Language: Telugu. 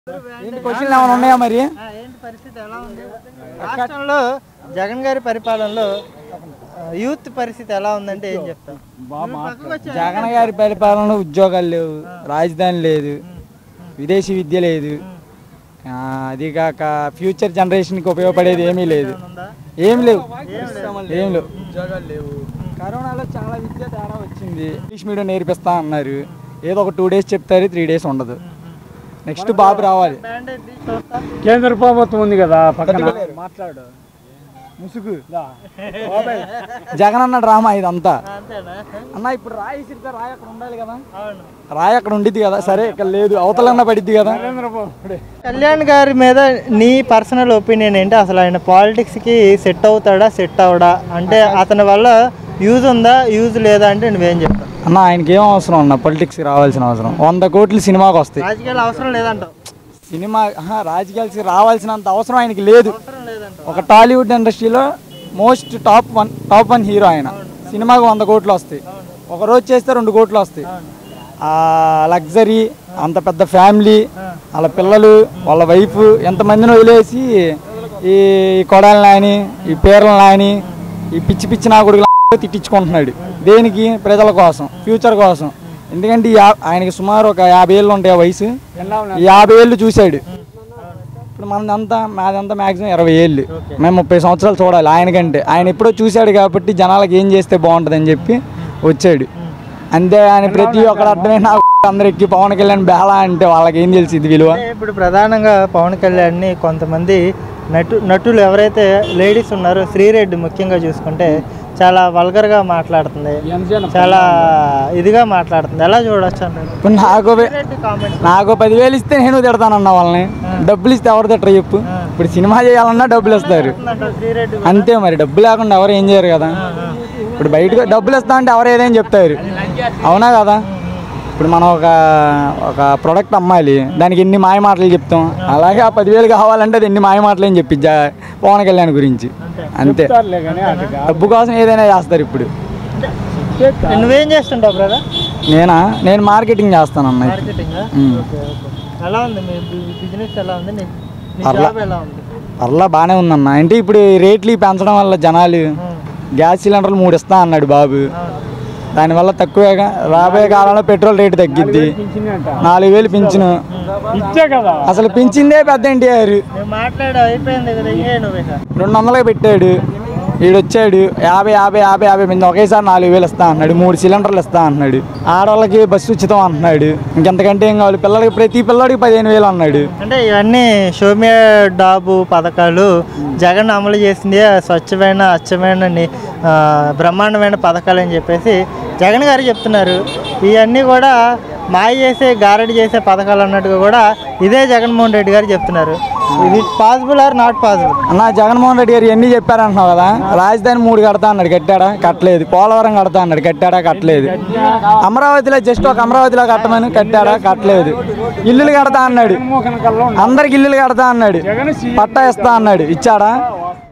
ఏంటి క్వశ్చన్లు ఏమైనా ఉన్నాయా మరి ఆ, ఏంటి పరిస్థితి ఎలా ఉంది రాష్ట్రంలో జగన్ గారి పరిపాలనలో ఆ, యూత్ పరిస్థితి ఎలా ఉందంటే ఏం చెప్తాం నువ్వు పక్కకు వచ్చా? జగన్ గారి పరిపాలనలో ఉద్యోగాలు లేవు రాజధాని లేదు విదేశీ విద్య లేదు ఆ, అది కాక ఫ్యూచర్ జనరేషన్కి ఉపయోగపడేది ఏమీ లేదు ఉందా? ఏం లేవు ఏం లేవు ఉద్యోగాలు లేవు కరోనాలో చాలా విద్య తేడా వచ్చింది ఇంగ్లీష్ మీడియం నేర్పిస్తా అన్నారు ఏదో ఒక టూ డేస్ చెప్తారు త్రీ డేస్ ఉండదు నెక్స్ట్ బాబు రావాలి బ్యాండేజ్ తీసి చూస్తా. కేంద్ర ప్రభుత్వం ఉంది కదా పక్కన మాట్లాడు ముసుగు జగన్ అన్న డ్రామా ఇదంతా ఆ, అంతేనా అన్న ఇప్పుడు రాయి ఇసిరితే రాయి అక్కడ ఉండాలి కదా అవును రాయి అక్కడ ఉండిద్ది కదా సరే ఇక్కడ లేదు అవతలన్నా పడిద్ది కదా కళ్యాణ్ గారి మీద నీ పర్సనల్ ఒపీనియన్ ఏంటి అసలు ఆయన పాలిటిక్స్కి సెట్ అవుతాడా సెట్ అవడా అంటే అతని వల్ల యూజ్ ఉందా యూజ్ లేదా అంటే నువ్వేం చెప్తావు అన్న ఆయనకి ఏం అవసరం అన్న పొలిటిక్స్కి రావాల్సిన అవసరం వంద కోట్లు సినిమాకి వస్తాయి రాజకీయాలు అవసరం లేదంటావు సినిమా ఆహా, రాజకీయాలకి రావాల్సినంత అవసరం ఆయనకి లేదు అవసరం లేదంటావు ఒక టాలీవుడ్ ఇండస్ట్రీలో most top one top one hero ఆయన సినిమాకి వంద కోట్లు వస్తాయి ఒక రోజు చేస్తే రెండు కోట్లు వస్తాయి ఆ లగ్జరీ అంత పెద్ద ఫ్యామిలీ వాళ్ళ పిల్లలు వాళ్ళ వైఫ్ ఎంతమందిని వదిలేసి ఈ కొడాలని నాని ఈ పేర్ల నాని ఈ పిచ్చి పిచ్చి నా కొడుకు తిట్టించుకుంటున్నాడు దేనికి ప్రజల కోసం ఫ్యూచర్ కోసం ఎందుకంటే ఈ యా- ఆయనకి సుమారు ఒక యాభై ఏళ్ళు ఉంటాయి ఆ వయసు ఈ యాభై ఏళ్ళు చూశాడు ఇప్పుడు మనదంతా మాదంతా మ్యాక్సిమం ఇరవై ఏళ్ళు మేము ముప్పై సంవత్సరాలు చూడాలి ఆయనకంటే ఆయన ఎప్పుడో చూశాడు కాబట్టి జనాలకు ఏం చేస్తే బాగుంటుంది అని చెప్పి వచ్చాడు అంతే ఆయన ప్రతి ఒక్కరు అర్థమైన అందరికి పవన్ కళ్యాణ్ బేలా అంటే వాళ్ళకి ఏం తెలిసింది విలువ అంటే ఇప్పుడు ప్రధానంగా పవన్ కళ్యాణ్ని కొంతమంది నటు నటులు ఎవరైతే లేడీస్ ఉన్నారో శ్రీరెడ్డి ముఖ్యంగా చూసుకుంటే చాలా వల్గర్గా మాట్లాడుతుంది చాలా ఇదిగా మాట్లాడుతుంది ఎలా చూడొచ్చు అంటారు ఇప్పుడు నాకు వే- శ్రీరెడ్డి కామెంట్ నాకు పదివేలు ఇస్తే నేను తిడతానన్న వాళ్ళని డబ్బులు ఇస్తే ఎవరు తిట్టరు చెప్పు ఇప్పుడు సినిమా చేయాలన్నా డబ్బులు ఇస్తారు శ్రీరెడ్డి అంతే మరి డబ్బు లేకుండా ఎవరు ఏం చేయరు కదా ఇప్పుడు బయటకు డబ్బులు ఇస్తా అంటే ఎవరు ఏదేం చెప్తారు అవునా కదా ఇప్పుడు మనం ఒక ఒక ప్రోడక్ట్ అమ్మాలి దానికి ఎన్ని మాయ మాటలు చెప్తాం అలాగే ఆ పదివేలు కావాలంటే అది ఎన్ని మాయ మాటలు అని చెప్పి జా- పవన్ కళ్యాణ్ గురించి అంతే డబ్బు కోసం ఏదైనా చేస్తారు ఇప్పుడు నువ్వేం చేస్తుంటావు బ్రదర్ నేనా నేను మార్కెటింగ్ చేస్తానన్న ఇప్పుడు. Marketing um. ఎలా ఉంది మీ బిజినెస్ ఎలా ఉంది నీ నీ పర్లా. జాబ్ ఎలా ఉంది పర్లా బాగానే ఉందన్న అంటే ఇప్పుడు ఈ రేట్లు పెంచడం వల్ల జనాలు గ్యాస్ సిలిండర్లు మూడు ఇస్తా అన్నాడు బాబు దానివల్ల తక్కువేగా రాబోయే కాలంలో పెట్రోల్ రేటు తగ్గిద్ది నాలుగు వేలు పింఛను ఇచ్చే కదా అసలు పింఛిందే పెద్ద ఎన్టీఆర్ నువ్వు మాట్లాడావు అయిపోయింది కదా ఇంకే నువ్వు ఇక రెండు వందలకి పెట్టాడు వీడు వచ్చాడు యాభై యాభై యాభై యాభై మంది ఒకేసారి నాలుగు వేలు ఇస్తా అన్నాడు మూడు సిలిండర్లు ఇస్తా అన్నాడు ఆడవాళ్ళకి బస్సు ఉచితం అంటున్నాడు ఇంకెంతకంటే ఏం కావాలి పిల్లలకి ప్రతి పిల్లడికి పదిహేను వేలు అన్నాడు అంటే ఇవన్నీ షోమియా డాబు పథకాలు జగన్ అమలు చేసింది స్వచ్ఛమైన అచ్చమైన ని- ఆ, బ్రహ్మాండమైన పథకాలు అని చెప్పేసి జగన్ గారు చెప్తున్నారు ఇవన్నీ కూడా మాయ చేసే గారడి చేసే పథకాలు అన్నట్టుగా కూడా ఇదే జగన్మోహన్ రెడ్డి గారు చెప్తున్నారు ఇది పాసిబుల్ ఆర్ నాట్ పాసిబుల్ అన్న జగన్మోహన్ రెడ్డి గారు ఎన్ని చెప్పారంటున్నావు కదా రాజధాని మూడు కడతా అన్నాడు కట్టాడా కట్టలేదు పోలవరం కడతా అన్నాడు కట్టాడా కట్టలేదు అమరావతిలో జస్ట్ ఒక అమరావతిలో కట్టమని కట్టాడా కట్టలేదు ఇల్లులు కడతా అన్నాడు అందరికి ఇల్లులు కడతా అన్నాడు పట్టా ఇస్తా అన్నాడు ఇచ్చాడా